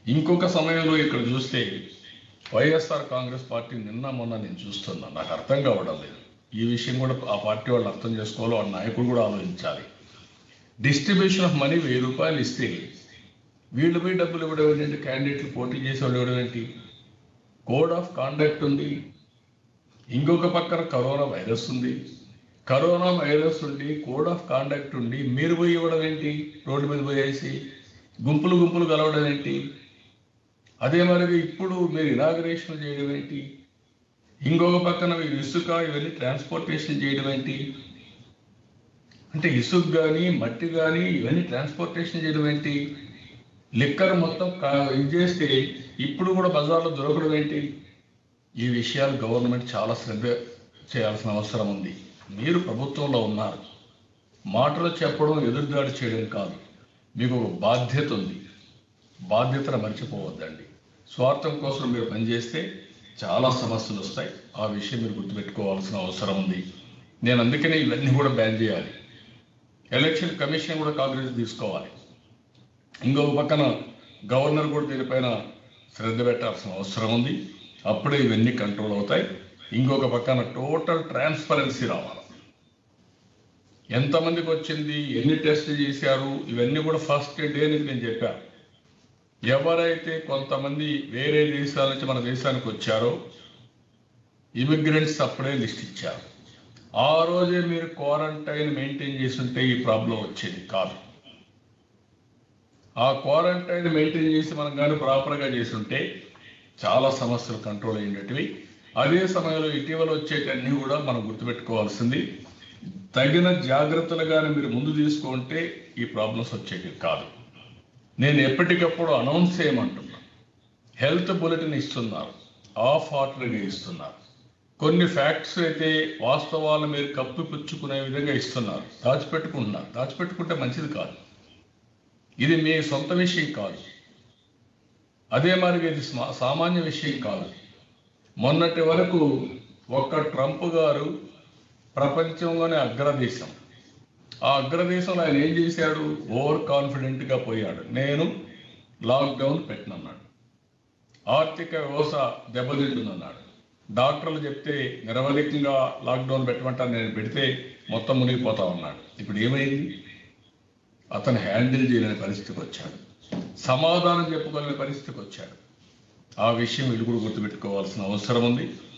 ఇంకొక సమయంలో ఇక్కడ చూస్తే వైఎస్ఆర్ కాంగ్రెస్ పార్టీ నిన్న మొన్న నేను చూస్తున్నా నాకు అర్థం కావడం లేదు ఈ విషయం కూడా ఆ పార్టీ వాళ్ళు అర్థం చేసుకోవాలి వాళ్ళ నాయకుడు కూడా ఆలోచించాలి డిస్ట్రిబ్యూషన్ ఆఫ్ మనీ వెయ్యి రూపాయలు ఇస్తే వీళ్ళు పోయి డబ్బులు ఇవ్వడం ఏంటంటే క్యాండిడేట్లు పోటీ చేసే వాళ్ళు ఇవ్వడం ఏంటి కోడ్ ఆఫ్ కాండక్ట్ ఉంది ఇంకొక పక్కన కరోనా వైరస్ ఉంది కరోనా వైరస్ ఉండి కోడ్ ఆఫ్ కాండక్ట్ ఉండి మీరు పోయి ఇవ్వడం ఏంటి రోడ్డు మీద పోయేసి గుంపులు గుంపులు కలవడం ఏంటి అదే మరి ఇప్పుడు మీరు ఇనాగరేషన్ చేయడం ఏంటి ఇంకొక పక్కన మీరు ఇసుక ఇవన్నీ ట్రాన్స్పోర్టేషన్ చేయడం ఏంటి అంటే ఇసుక కానీ మట్టి కానీ ఇవన్నీ ట్రాన్స్పోర్టేషన్ చేయడం ఏంటి లిక్కర్ మొత్తం కా- ఇది చేస్తే ఇప్పుడు కూడా బజార్లో దొరకడం ఏంటి ఈ విషయాలు గవర్నమెంట్ చాలా శ్రద్ధ చేయాల్సిన అవసరం ఉంది మీరు ప్రభుత్వంలో ఉన్నారు మాటలు చెప్పడం ఎదురుదాడి చేయడం కాదు మీకు ఒక బాధ్యత ఉంది బాధ్యతను మర్చిపోవద్దండి స్వార్థం కోసం మీరు పనిచేస్తే చాలా సమస్యలు వస్తాయి ఆ విషయం మీరు గుర్తుపెట్టుకోవాల్సిన అవసరం ఉంది నేను అందుకనే ఇవన్నీ కూడా బ్యాన్ చేయాలి ఎలక్షన్ కమిషన్ కూడా కాంగ్రెస్ తీసుకోవాలి ఇంకొక పక్కన గవర్నర్ కూడా దీనిపైన శ్రద్ధ పెట్టాల్సిన అవసరం ఉంది అప్పుడే ఇవన్నీ కంట్రోల్ అవుతాయి ఇంకొక పక్కన టోటల్ ట్రాన్స్పరెన్సీ రావాలి ఎంతమందికి వచ్చింది ఎన్ని టెస్ట్ చేశారు ఇవన్నీ కూడా ఫస్ట్ డే అని నేను చెప్పాను ఎవరైతే కొంతమంది వేరే దేశాల నుంచి మన దేశానికి వచ్చారో ఇమిగ్రెంట్స్ అప్పుడే లిస్ట్ ఇచ్చారు ఆ రోజే మీరు క్వారంటైన్ మెయింటైన్ చేస్తుంటే ఈ ప్రాబ్లం వచ్చేది కాదు ఆ క్వారంటైన్ మెయింటైన్ చేసి మనం కానీ ప్రాపర్గా చేస్తుంటే చాలా సమస్యలు కంట్రోల్ అయినటివి అదే సమయంలో ఇటీవల వచ్చేటన్నీ కూడా మనం గుర్తుపెట్టుకోవాల్సింది తగిన జాగ్రత్తలు కానీ మీరు ముందు తీసుకుంటే ఈ ప్రాబ్లమ్స్ వచ్చేవి కాదు నేను ఎప్పటికప్పుడు అనౌన్స్ చేయమంటున్నా హెల్త్ బులెటిన్ ఇస్తున్నారు ఆఫ్ ఆర్డర్గా ఇస్తున్నారు కొన్ని ఫ్యాక్ట్స్ అయితే వాస్తవాలు మీరు కప్పిపుచ్చుకునే విధంగా ఇస్తున్నారు దాచిపెట్టుకుంటున్నారు దాచిపెట్టుకుంటే మంచిది కాదు ఇది మీ సొంత విషయం కాదు అదే మరి ఇది స్మా- సామాన్య విషయం కాదు మొన్నటి వరకు ఒక్క ట్రంప్ గారు ప్రపంచంలోనే అగ్రదేశం ఆ అగ్రదేశంలో ఆయన ఏం చేశాడు ఓవర్ కాన్ఫిడెంట్గా పోయాడు నేను లాక్డౌన్ పెట్టనన్నాడు ఆర్థిక వ్యవస్థ దెబ్బతింటుందన్నాడు డాక్టర్లు చెప్తే నిరవధికంగా లాక్డౌన్ పెట్టమంటారు నేను పెడితే మొత్తం మునిగిపోతా ఉన్నాడు ఇప్పుడు ఏమైంది అతను హ్యాండిల్ చేయలేని పరిస్థితికి వచ్చాడు సమాధానం చెప్పుకోలేని పరిస్థితికి వచ్చాడు ఆ విషయం వీళ్ళు కూడా గుర్తుపెట్టుకోవాల్సిన అవసరం ఉంది